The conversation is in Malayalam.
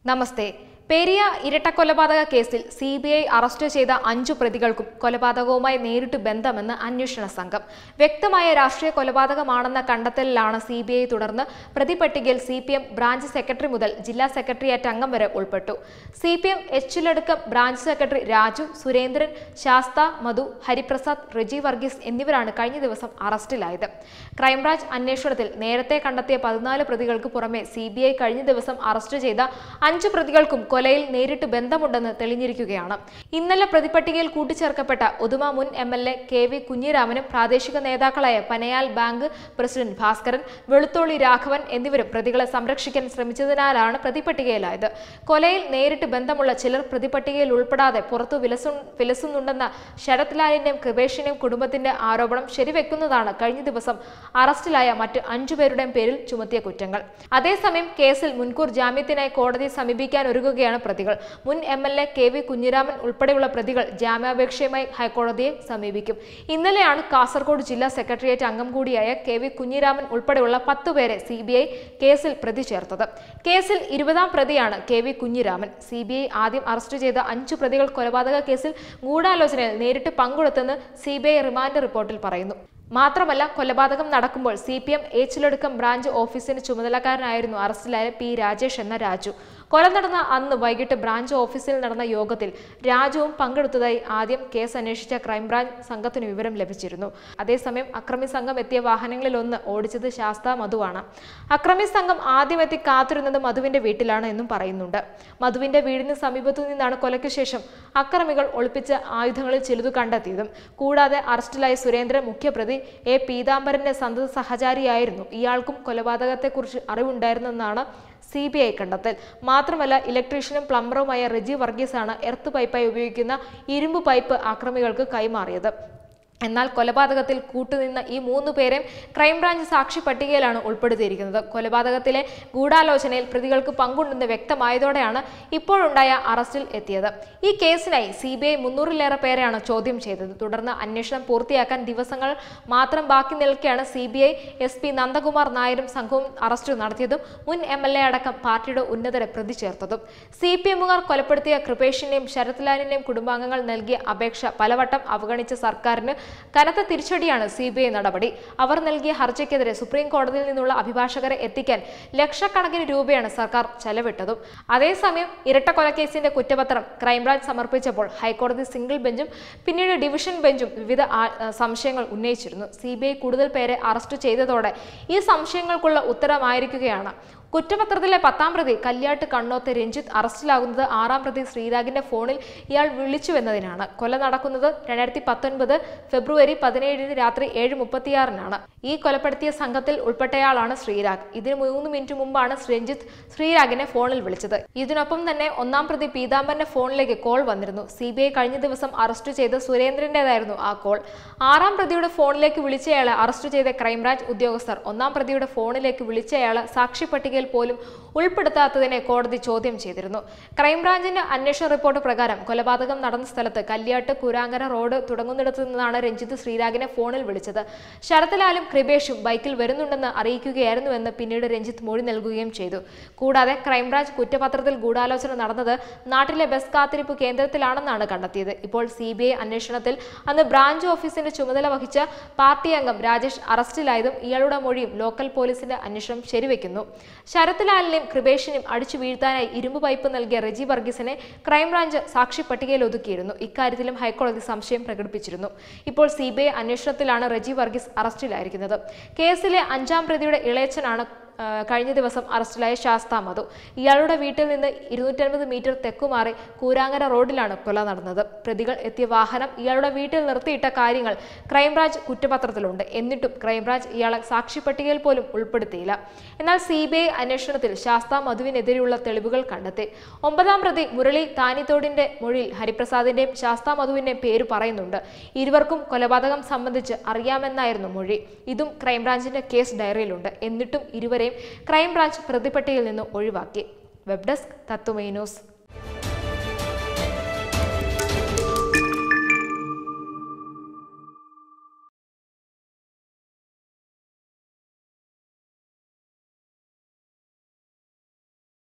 നമസ്തേ പെരിയ ഇരട്ടക്കൊലപാതക കേസിൽ സി ബി ഐ അറസ്റ്റ് ചെയ്ത അഞ്ചു പ്രതികൾക്കും കൊലപാതകവുമായി നേരിട്ട് ബന്ധമെന്ന് അന്വേഷണ സംഘം വ്യക്തമായ രാഷ്ട്രീയ കൊലപാതകമാണെന്ന കണ്ടെത്തലിലാണ് സി ബി ഐ തുടർന്ന് പ്രതിപട്ടികയിൽ C P M branch secretary മുതൽ ജില്ലാ സെക്രട്ടേറിയറ്റ് അംഗം വരെ ഉൾപ്പെട്ടു C P M Echiladukkam branch secretary Raju Surendran Sastha Madhu Hariprasad Reji Varghese എന്നിവരാണ് കഴിഞ്ഞ ദിവസം അറസ്റ്റിലായത് ക്രൈംബ്രാഞ്ച് അന്വേഷണത്തിൽ നേരത്തെ കണ്ടെത്തിയ പതിനാല് പ്രതികൾക്ക് പുറമെ സി ബി ഐ കഴിഞ്ഞ ദിവസം അറസ്റ്റ് ചെയ്ത അഞ്ച് പ്രതികൾക്കും കൊലയിൽ നേരിട്ട് ബന്ധമുണ്ടെന്ന് തെളിഞ്ഞിരിക്കുകയാണ് ഇന്നലെ പ്രതിപട്ടികയിൽ കൂട്ടിച്ചേർക്കപ്പെട്ട ഉദുമ മുൻ M L A K V കുഞ്ഞിരാമനും പ്രാദേശിക നേതാക്കളായ പനയാൽ ബാങ്ക് പ്രസിഡന്റ് ഭാസ്കരൻ വെളുത്തോളി രാഘവൻ എന്നിവരും പ്രതികളെ സംരക്ഷിക്കാൻ ശ്രമിച്ചതിനാലാണ് പ്രതിപട്ടികയിലായത് കൊലയിൽ നേരിട്ട് ബന്ധമുള്ള ചിലർ പ്രതിപട്ടികയിൽ ഉൾപ്പെടാതെ പുറത്തു വിലസു വിലസുന്നുണ്ടെന്ന ശരത് ലാലിന്റെയും കൃപേഷിന്റെയും കുടുംബത്തിന്റെ ആരോപണം ശരിവെക്കുന്നതാണ് കഴിഞ്ഞ ദിവസം അറസ്റ്റിലായ മറ്റ് അഞ്ചുപേരുടെയും പേരിൽ ചുമത്തിയ കുറ്റങ്ങൾ അതേസമയം കേസിൽ മുൻകൂർ ജാമ്യത്തിനായി കോടതിയെ സമീപിക്കാൻ ഒരുങ്ങുകയാണ് പ്രതികൾ മുൻ M L A K V Kunhiraman ഉൾപ്പെടെയുള്ള പ്രതികൾ ജാമ്യാപേക്ഷയുമായി ഹൈക്കോടതിയെ സമീപിക്കും ഇന്നലെയാണ് കാസർഗോഡ് ജില്ലാ സെക്രട്ടേറിയറ്റ് അംഗം കൂടിയായ കെ വി കുഞ്ഞിരാമൻ ഉൾപ്പെടെയുള്ള പത്ത് പേരെ സി ബി ഐ കേസിൽ പ്രതി ചേർത്തത് കേസിൽ ഇരുപതാം പ്രതിയാണ് K V Kunhiraman C B I ആദ്യം അറസ്റ്റ് ചെയ്ത അഞ്ചു പ്രതികൾ കൊലപാതക കേസിൽ ഗൂഢാലോചനയിൽ നേരിട്ട് പങ്കെടുത്തെന്ന് സി ബി ഐ റിമാൻഡ് റിപ്പോർട്ടിൽ പറയുന്നു മാത്രമല്ല കൊലപാതകം നടക്കുമ്പോൾ C P M Echiladukkam branch ഓഫീസിന് ചുമതലക്കാരനായിരുന്നു അറസ്റ്റിലായ പി രാജേഷ് എന്ന രാജു കൊല നടന്ന അന്ന് വൈകിട്ട് ബ്രാഞ്ച് ഓഫീസിൽ നടന്ന യോഗത്തിൽ രാജുവും പങ്കെടുത്തതായി ആദ്യം കേസ് അന്വേഷിച്ച ക്രൈംബ്രാഞ്ച് സംഘത്തിന് വിവരം ലഭിച്ചിരുന്നു അതേസമയം അക്രമി സംഘം എത്തിയ വാഹനങ്ങളിൽ ഒന്ന് ഓടിച്ചത് ശാസ്ത മധുവാണ് അക്രമി സംഘം ആദ്യം എത്തി കാത്തിരുന്നത് മധുവിന്റെ വീട്ടിലാണ് എന്നും പറയുന്നുണ്ട് മധുവിന്റെ വീടിന് സമീപത്തു നിന്നാണ് കൊലയ്ക്ക് ശേഷം അക്രമികൾ ഒളിപ്പിച്ച ആയുധങ്ങളിൽ ചിലതു കണ്ടെത്തിയതും കൂടാതെ അറസ്റ്റിലായ സുരേന്ദ്രൻ മുഖ്യപ്രതി എ പീതാംബരന്റെ സന്തത സഹചാരിയായിരുന്നു ഇയാൾക്കും കൊലപാതകത്തെക്കുറിച്ച് അറിവുണ്ടായിരുന്നെന്നാണ് സി ബി ഐ കണ്ടെത്തൽ മാത്രമല്ല ഇലക്ട്രീഷ്യനും പ്ലംബറുമായ റെജി വർഗീസാണ് എർത്ത് പൈപ്പായി ഉപയോഗിക്കുന്ന ഇരുമ്പ് പൈപ്പ് ആക്രമികൾക്ക് കൈമാറിയത് എന്നാൽ കൊലപാതകത്തിൽ കൂട്ടുനിന്ന ഈ മൂന്ന് പേരെയും ക്രൈംബ്രാഞ്ച് സാക്ഷി പട്ടികയിലാണ് ഉൾപ്പെടുത്തിയിരിക്കുന്നത് കൊലപാതകത്തിലെ ഗൂഢാലോചനയിൽ പ്രതികൾക്ക് പങ്കുണ്ടെന്ന് വ്യക്തമായതോടെയാണ് ഇപ്പോഴുണ്ടായ അറസ്റ്റിൽ എത്തിയത് ഈ കേസിനായി സി ബി ഐ മുന്നൂറിലേറെ പേരെയാണ് ചോദ്യം ചെയ്തത് തുടർന്ന് അന്വേഷണം പൂർത്തിയാക്കാൻ ദിവസങ്ങൾ മാത്രം ബാക്കി നിൽക്കെയാണ് C B I S P Nandakumar നായരും സംഘവും അറസ്റ്റ് നടത്തിയതും മുൻ എം എൽ എ അടക്കം പാർട്ടിയുടെ ഉന്നതരെ പ്രതി ചേർത്തതും സി പി എമ്മുകാർ കൊലപ്പെടുത്തിയ കൃപേഷിന്റെയും ശരത് ലാലിന്റെയും കുടുംബാംഗങ്ങൾ നൽകിയ അപേക്ഷ പലവട്ടം അവഗണിച്ച സർക്കാരിന് കനത്ത തിരിച്ചടിയാണ് സി ബി ഐ നടപടി അവർ നൽകിയ ഹർജിക്കെതിരെ സുപ്രീം കോടതിയിൽ നിന്നുള്ള അഭിഭാഷകരെ എത്തിക്കാൻ ലക്ഷക്കണക്കിന് രൂപയാണ് സർക്കാർ ചെലവിട്ടതും അതേസമയം ഇരട്ടക്കൊലക്കേസിന്റെ കുറ്റപത്രം ക്രൈംബ്രാഞ്ച് സമർപ്പിച്ചപ്പോൾ ഹൈക്കോടതി സിംഗിൾ ബെഞ്ചും പിന്നീട് ഡിവിഷൻ ബെഞ്ചും വിവിധ ആ- സംശയങ്ങൾ ഉന്നയിച്ചിരുന്നു സി ബി ഐ കൂടുതൽ പേരെ അറസ്റ്റ് ചെയ്തതോടെ ഈ സംശയങ്ങൾക്കുള്ള ഉത്തരമായിരിക്കുകയാണ് കുറ്റപത്രത്തിലെ പത്താം പ്രതി കല്യാട്ട് കണ്ണോത്ത് രഞ്ജിത്ത് അറസ്റ്റിലാകുന്നത് ആറാം പ്രതി ശ്രീരാഗിന്റെ ഫോണിൽ ഇയാൾ വിളിച്ചുവെന്നതിനാണ് കൊല നടക്കുന്നത് രണ്ടായിരത്തി പത്തൊൻപത് ഫെബ്രുവരി പതിനേഴിന് രാത്രി ഏഴ് മുപ്പത്തിയാറിനാണ് ഈ കൊലപ്പെടുത്തിയ സംഘത്തിൽ ഉൾപ്പെട്ടയാളാണ് ശ്രീരാഗ് ഇതിന് മൂന്ന് മിനിറ്റ് മുമ്പാണ് രഞ്ജിത്ത് ശ്രീരാഗിനെ ഫോണിൽ വിളിച്ചത് ഇതിനൊപ്പം തന്നെ ഒന്നാം പ്രതി പീതാംബരന്റെ ഫോണിലേക്ക് കോൾ വന്നിരുന്നു സി ബി ഐ കഴിഞ്ഞ ദിവസം അറസ്റ്റ് ചെയ്ത സുരേന്ദ്രന്റേതായിരുന്നു ആ കോൾ ആറാം പ്രതിയുടെ ഫോണിലേക്ക് വിളിച്ചയാളെ അറസ്റ്റ് ചെയ്ത ക്രൈംബ്രാഞ്ച് ഉദ്യോഗസ്ഥർ ഒന്നാം പ്രതിയുടെ ഫോണിലേക്ക് വിളിച്ചയാളെ സാക്ഷി പട്ടികയിൽ പോലും ഉൾപ്പെടുത്താത്തതിനെ കോടതി ചോദ്യം ചെയ്തിരുന്നു ക്രൈംബ്രാഞ്ചിന്റെ അന്വേഷണ റിപ്പോർട്ട് പ്രകാരം കൊലപാതകം നടന്ന സ്ഥലത്ത് കല്യാട്ട് കുരാങ്കര റോഡ് തുടങ്ങുന്നിടത്തു നിന്നാണ് രഞ്ജിത്ത് ശ്രീരാഗിനെ ഫോണിൽ വിളിച്ചത് ശരത്ലാലും കൃപേഷും ബൈക്കിൽ വരുന്നുണ്ടെന്ന് അറിയിക്കുകയായിരുന്നുവെന്ന് പിന്നീട് രഞ്ജിത്ത് മൊഴി നൽകുകയും ചെയ്തു കൂടാതെ ക്രൈംബ്രാഞ്ച് കുറ്റപത്രത്തിൽ ഗൂഢാലോചന നടന്നത് നാട്ടിലെ ബസ് കാത്തിരിപ്പ് കേന്ദ്രത്തിലാണെന്നാണ് കണ്ടെത്തിയത് ഇപ്പോൾ സി ബി ഐ അന്വേഷണത്തിൽ അന്ന് ബ്രാഞ്ച് ഓഫീസിന്റെ ചുമതല വഹിച്ച പാർട്ടി അംഗം രാജേഷ് അറസ്റ്റിലായതും ഇയാളുടെ മൊഴിയും ലോക്കൽ പോലീസിന്റെ അന്വേഷണം ശരിവെക്കുന്നു ശരത്ലാലിനെയും കൃപേഷിനെയും അടിച്ചു വീഴ്ത്താനായി ഇരുമ്പ് പൈപ്പ് നൽകിയ റെജി വർഗീസിനെ ക്രൈംബ്രാഞ്ച് സാക്ഷി പട്ടികയിൽ ഒതുക്കിയിരുന്നു ഇക്കാര്യത്തിലും ഹൈക്കോടതി സംശയം പ്രകടിപ്പിച്ചിരുന്നു ഇപ്പോൾ സി ബി ഐ അന്വേഷണത്തിലാണ് റെജി വർഗീസ് അറസ്റ്റിലായിരിക്കുന്നത് കേസിലെ അഞ്ചാം പ്രതിയുടെ ഇളയച്ചനാണ് ആ, കഴിഞ്ഞ ദിവസം അറസ്റ്റിലായ ശാസ്ത മധു ഇയാളുടെ വീട്ടിൽ നിന്ന് ഇരുന്നൂറ്റൻപത് മീറ്റർ തെക്കുമാറി കൂരാങ്ങര റോഡിലാണ് കൊല നടന്നത് പ്രതികൾ എത്തിയ വാഹനം ഇയാളുടെ വീട്ടിൽ നിർത്തിയിട്ട കാര്യങ്ങൾ ക്രൈംബ്രാഞ്ച് കുറ്റപത്രത്തിലുണ്ട് എന്നിട്ടും ക്രൈംബ്രാഞ്ച് ഇയാളെ സാക്ഷി പട്ടികയിൽ പോലും ഉൾപ്പെടുത്തിയില്ല എന്നാൽ സി ബി ഐ അന്വേഷണത്തിൽ ശാസ്ത മധുവിനെതിരെയുള്ള തെളിവുകൾ കണ്ടെത്തി ഒമ്പതാം പ്രതി മുരളി താനിത്തോടിന്റെ മൊഴിയിൽ ഹരിപ്രസാദിന്റെയും ശാസ്ത മധുവിന്റെയും പേര് പറയുന്നുണ്ട് ഇരുവർക്കും കൊലപാതകം സംബന്ധിച്ച് അറിയാമെന്നായിരുന്നു മൊഴി ഇതും ക്രൈംബ്രാഞ്ചിന്റെ കേസ് ഡയറിയിലുണ്ട് എന്നിട്ടും ഇരുവരെയും ക്രൈംബ്രാഞ്ച് പ്രതിപട്ടികയിൽ നിന്ന് ഒഴിവാക്കി വെബ് ഡെസ്ക് തത്തുമൈ ന്യൂസ്